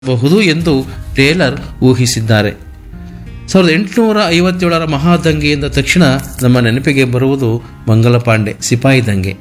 ಬಹುದು ಎಂದು ಟೇಲರ್ ಊಹಿಸಿದ್ದಾರೆ ಸಾವಿರದ ಎಂಟುನೂರ ಐವತ್ತೇಳರ ಮಹಾದಂಗೆಯಿಂದ ತಕ್ಷಣ ನಮ್ಮ ನೆನಪಿಗೆ ಬರುವುದು ಮಂಗಲ ಪಾಂಡೆ ಸಿಪಾಯಿ ದಂಗೆ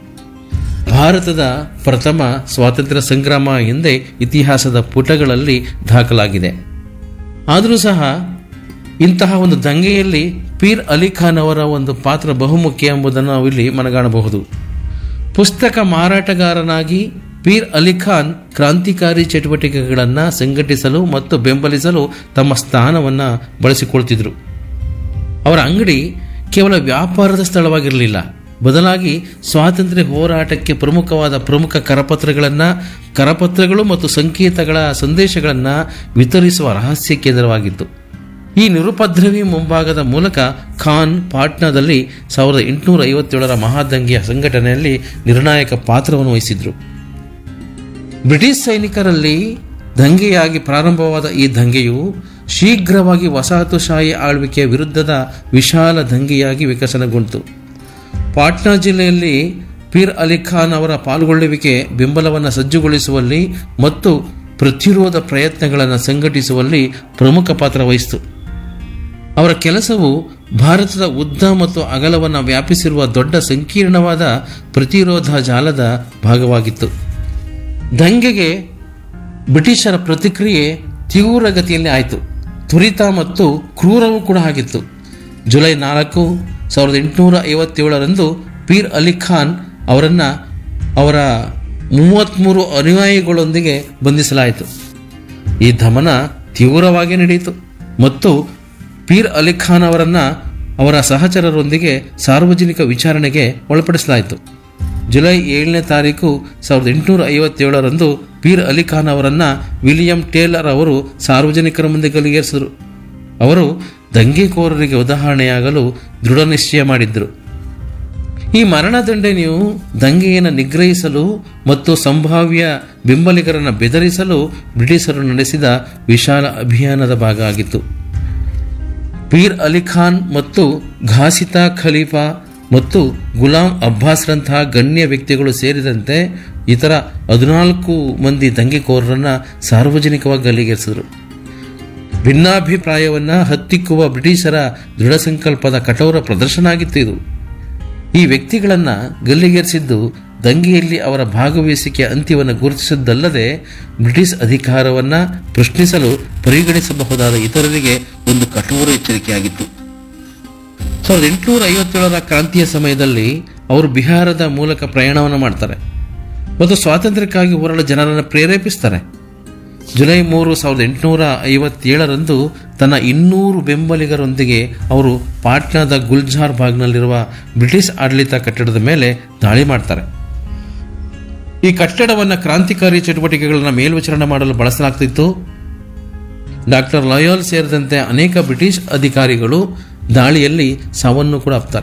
ಭಾರತದ ಪ್ರಥಮ ಸ್ವಾತಂತ್ರ್ಯ ಸಂಗ್ರಾಮ ಎಂದೇ ಇತಿಹಾಸದ ಪುಟಗಳಲ್ಲಿ ದಾಖಲಾಗಿದೆ ಆದರೂ ಸಹ ಇಂತಹ ಒಂದು ದಂಗೆಯಲ್ಲಿ ಪೀರ್ ಅಲಿ ಖಾನ್ ಅವರ ಒಂದು ಪಾತ್ರ ಬಹುಮುಖ್ಯ ಎಂಬುದನ್ನು ನಾವು ಇಲ್ಲಿ ಮನಗಾಣಬಹುದು ಪುಸ್ತಕ ಮಾರಾಟಗಾರನಾಗಿ ಪೀರ್ ಅಲಿ ಖಾನ್ ಕ್ರಾಂತಿಕಾರಿ ಚಟುವಟಿಕೆಗಳನ್ನು ಸಂಘಟಿಸಲು ಮತ್ತು ಬೆಂಬಲಿಸಲು ತಮ್ಮ ಸ್ಥಾನವನ್ನು ಬಳಸಿಕೊಳ್ತಿದ್ರು ಅವರ ಅಂಗಡಿ ಕೇವಲ ವ್ಯಾಪಾರದ ಸ್ಥಳವಾಗಿರಲಿಲ್ಲ ಬದಲಾಗಿ ಸ್ವಾತಂತ್ರ್ಯ ಹೋರಾಟಕ್ಕೆ ಪ್ರಮುಖವಾದ ಪ್ರಮುಖ ಕರಪತ್ರಗಳನ್ನು ಕರಪತ್ರಗಳು ಮತ್ತು ಸಂಕೇತಗಳ ಸಂದೇಶಗಳನ್ನು ವಿತರಿಸುವ ರಹಸ್ಯ ಕೇಂದ್ರವಾಗಿತ್ತು ಈ ನಿರುಪದ್ರವಿ ಮುಂಭಾಗದ ಮೂಲಕ ಖಾನ್ ಪಾಟ್ನಾದಲ್ಲಿ ಸಾವಿರದ ಎಂಟುನೂರ ಐವತ್ತೇಳರ ಮಹಾದಂಗೆಯ ಸಂಘಟನೆಯಲ್ಲಿ ನಿರ್ಣಾಯಕ ಪಾತ್ರವನ್ನು ವಹಿಸಿದ್ರು ಬ್ರಿಟಿಷ್ ಸೈನಿಕರಲ್ಲಿ ದಂಗೆಯಾಗಿ ಪ್ರಾರಂಭವಾದ ಈ ದಂಗೆಯು ಶೀಘ್ರವಾಗಿ ವಸಾಹತುಶಾಹಿ ಆಳ್ವಿಕೆಯ ವಿರುದ್ಧದ ವಿಶಾಲ ದಂಗೆಯಾಗಿ ವಿಕಸನಗೊಂಡಿತು ಪಾಟ್ನಾ ಜಿಲ್ಲೆಯಲ್ಲಿ ಪೀರ್ ಅಲಿ ಖಾನ್ ಅವರ ಪಾಲ್ಗೊಳ್ಳುವಿಕೆ ಬೆಂಬಲವನ್ನು ಸಜ್ಜುಗೊಳಿಸುವಲ್ಲಿ ಮತ್ತು ಪ್ರತಿರೋಧ ಪ್ರಯತ್ನಗಳನ್ನು ಸಂಘಟಿಸುವಲ್ಲಿ ಪ್ರಮುಖ ಪಾತ್ರ ವಹಿಸಿತು ಅವರ ಕೆಲಸವು ಭಾರತದ ಉದ್ದ ಮತ್ತು ಅಗಲವನ್ನು ವ್ಯಾಪಿಸಿರುವ ದೊಡ್ಡ ಸಂಕೀರ್ಣವಾದ ಪ್ರತಿರೋಧ ಜಾಲದ ಭಾಗವಾಗಿತ್ತು ದಂಗೆಗೆ ಬ್ರಿಟಿಷರ ಪ್ರತಿಕ್ರಿಯೆ ತೀವ್ರಗತಿಯಲ್ಲಿ ಆಯಿತು ತ್ವರಿತ ಮತ್ತು ಕ್ರೂರವೂ ಕೂಡ ಆಗಿತ್ತು ಜುಲೈ ನಾಲ್ಕು ಸಾವಿರದ ಎಂಟುನೂರ ಐವತ್ತೇಳರಂದು ಪೀರ್ ಅಲಿ ಖಾನ್ ಅವರನ್ನು ಅವರ ಮೂವತ್ತ್ಮೂರು ಅನುಯಾಯಿಗಳೊಂದಿಗೆ ಬಂಧಿಸಲಾಯಿತು ಈ ದಮನ ತೀವ್ರವಾಗಿ ನಡೆಯಿತು ಮತ್ತು ಪೀರ್ ಅಲಿ ಖಾನ್ ಅವರನ್ನು ಅವರ ಸಹಚರರೊಂದಿಗೆ ಸಾರ್ವಜನಿಕ ವಿಚಾರಣೆಗೆ ಒಳಪಡಿಸಲಾಯಿತು ಜುಲೈ ಏಳನೇ ತಾರೀಕು ಸಾವಿರದ ಎಂಟುನೂರ ಐವತ್ತೇಳರಂದು ಪೀರ್ ಅಲಿ ಖಾನ್ ಅವರನ್ನು ವಿಲಿಯಂ ಟೇಲರ್ ಅವರು ಸಾರ್ವಜನಿಕರ ಮುಂದೆ ಗಲ್ಲಿಗೇರಿಸಿದರು ಅವರು ದಂಗೆಕೋರರಿಗೆ ಉದಾಹರಣೆಯಾಗಲು ದೃಢ ನಿಶ್ಚಯ ಮಾಡಿದ್ದರು ಈ ಮರಣದಂಡನೆಯು ದಂಗೆಯನ್ನು ನಿಗ್ರಹಿಸಲು ಮತ್ತು ಸಂಭಾವ್ಯ ಬೆಂಬಲಿಗರನ್ನು ಬೆದರಿಸಲು ಬ್ರಿಟಿಷರು ನಡೆಸಿದ ವಿಶಾಲ ಅಭಿಯಾನದ ಭಾಗ ಆಗಿತ್ತು ಪೀರ್ ಅಲಿ ಖಾನ್ ಮತ್ತು ಘಾಸಿತಾ ಖಲೀಫಾ ಮತ್ತು ಗುಲಾಂ ಅಬ್ಬಾಸ್ರಂತಹ ಗಣ್ಯ ವ್ಯಕ್ತಿಗಳು ಸೇರಿದಂತೆ ಇತರ ಹದಿನಾಲ್ಕು ಮಂದಿ ದಂಗೆಕೋರರನ್ನು ಸಾರ್ವಜನಿಕವಾಗಿ ಗಲ್ಲಿಗೇರಿಸಿದರು ಭಿನ್ನಾಭಿಪ್ರಾಯವನ್ನು ಹತ್ತಿಕ್ಕುವ ಬ್ರಿಟಿಷರ ದೃಢ ಸಂಕಲ್ಪದ ಕಠೋರ ಪ್ರದರ್ಶನ ಆಗಿತ್ತು ಇದು ಈ ವ್ಯಕ್ತಿಗಳನ್ನು ಗಲ್ಲಿಗೇರಿಸಿದ್ದು ದಂಗೆಯಲ್ಲಿ ಅವರ ಭಾಗವಹಿಸಿಕೆಯ ಅಂತ್ಯವನ್ನು ಗುರುತಿಸಿದ್ದಲ್ಲದೆ ಬ್ರಿಟಿಷ್ ಅಧಿಕಾರವನ್ನು ಪ್ರಶ್ನಿಸಲು ಪರಿಗಣಿಸಬಹುದಾದ ಇತರರಿಗೆ ಒಂದು ಕಠೋರ ಎಚ್ಚರಿಕೆಯಾಗಿತ್ತು ಸಾವಿರದ ಎಂಟುನೂರ ಐವತ್ತೇಳರ ಕ್ರಾಂತಿಯ ಸಮಯದಲ್ಲಿ ಅವರು ಬಿಹಾರದ ಮೂಲಕ ಪ್ರಯಾಣವನ್ನು ಮಾಡ್ತಾರೆ ಮತ್ತು ಸ್ವಾತಂತ್ರ್ಯಕ್ಕಾಗಿ ಹೋರಾಡಲು ಜನರನ್ನು ಪ್ರೇರೇಪಿಸ್ತಾರೆ ಜುಲೈ ಮೂರು ಸಾವಿರದ ಎಂಟುನೂರ ಐವತ್ತೇಳರಂದು ತನ್ನ ಇನ್ನೂರು ಬೆಂಬಲಿಗರೊಂದಿಗೆ ಅವರು ಪಾಟ್ನಾದ ಗುಲ್ಜಾರ್ ಬಾಗ್ನಲ್ಲಿರುವ ಬ್ರಿಟಿಷ್ ಆಡಳಿತ ಕಟ್ಟಡದ ಮೇಲೆ ದಾಳಿ ಮಾಡ್ತಾರೆ ಈ ಕಟ್ಟಡವನ್ನು ಕ್ರಾಂತಿಕಾರಿ ಚಟುವಟಿಕೆಗಳನ್ನು ಮೇಲ್ವಿಚಾರಣೆ ಮಾಡಲು ಬಳಸಲಾಗ್ತಿತ್ತು ಡಾಕ್ಟರ್ ಲಯೋಲ್ ಸೇರಿದಂತೆ ಅನೇಕ ಬ್ರಿಟಿಷ್ ಅಧಿಕಾರಿಗಳು ದಾಳಿಯಲ್ಲಿ ಸಾವನ್ನು ಕೂಡ ಅಪ್ತಾರೆ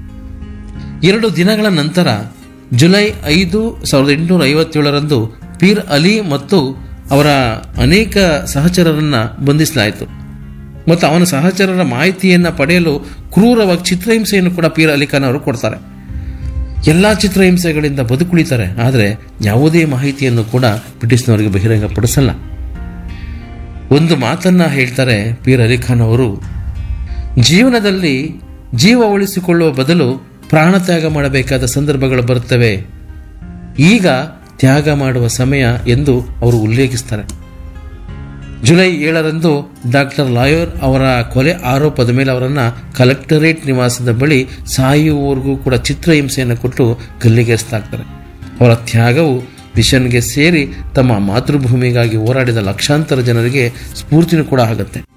ಎರಡು ದಿನಗಳ ನಂತರ ಜುಲೈ ಐದು ಸಾವಿರದ ಎಂಟುನೂರ ಐವತ್ತೇಳರಂದು ಪೀರ್ ಅಲಿ ಮತ್ತು ಅವರ ಅನೇಕ ಸಹಚರರನ್ನು ಬಂಧಿಸಲಾಯಿತು ಮತ್ತು ಅವನ ಸಹಚರರ ಮಾಹಿತಿಯನ್ನು ಪಡೆಯಲು ಕ್ರೂರವಾಗಿ ಚಿತ್ರಹಿಂಸೆಯನ್ನು ಕೂಡ ಪೀರ್ ಅಲಿ ಖಾನ್ ಅವರು ಕೊಡ್ತಾರೆ ಎಲ್ಲ ಚಿತ್ರಹಿಂಸೆಗಳಿಂದ ಬದುಕುಳಿತಾರೆ ಆದರೆ ಯಾವುದೇ ಮಾಹಿತಿಯನ್ನು ಕೂಡ ಬ್ರಿಟಿಷ್ನವರಿಗೆ ಬಹಿರಂಗಪಡಿಸಲ್ಲ ಒಂದು ಮಾತನ್ನ ಹೇಳ್ತಾರೆ ಪೀರ್ ಅಲಿ ಖಾನ್ ಅವರು ಜೀವನದಲ್ಲಿ ಜೀವ ಉಳಿಸಿಕೊಳ್ಳುವ ಬದಲು ಪ್ರಾಣ ತ್ಯಾಗ ಮಾಡಬೇಕಾದ ಸಂದರ್ಭಗಳು ಬರುತ್ತವೆ ಈಗ ತ್ಯಾಗ ಮಾಡುವ ಸಮಯ ಎಂದು ಅವರು ಉಲ್ಲೇಖಿಸ್ತಾರೆ ಜುಲೈ ಏಳರಂದು ಡಾಕ್ಟರ್ ಲಾಯೋರ್ ಅವರ ಕೊಲೆ ಆರೋಪದ ಮೇಲೆ ಅವರನ್ನು ಕಲೆಕ್ಟರೇಟ್ ನಿವಾಸದ ಬಳಿ ಸಾಯುವವರೆಗೂ ಕೂಡ ಚಿತ್ರಹಿಂಸೆಯನ್ನು ಕೊಟ್ಟು ಗಲ್ಲಿಗೇರಿಸಲಾಗ್ತಾರೆ ಅವರ ತ್ಯಾಗವು ಮಿಷನ್ಗೆ ಸೇರಿ ತಮ್ಮ ಮಾತೃಭೂಮಿಗಾಗಿ ಹೋರಾಡಿದ ಲಕ್ಷಾಂತರ ಜನರಿಗೆ ಸ್ಫೂರ್ತಿನೂ ಕೂಡ ಆಗುತ್ತೆ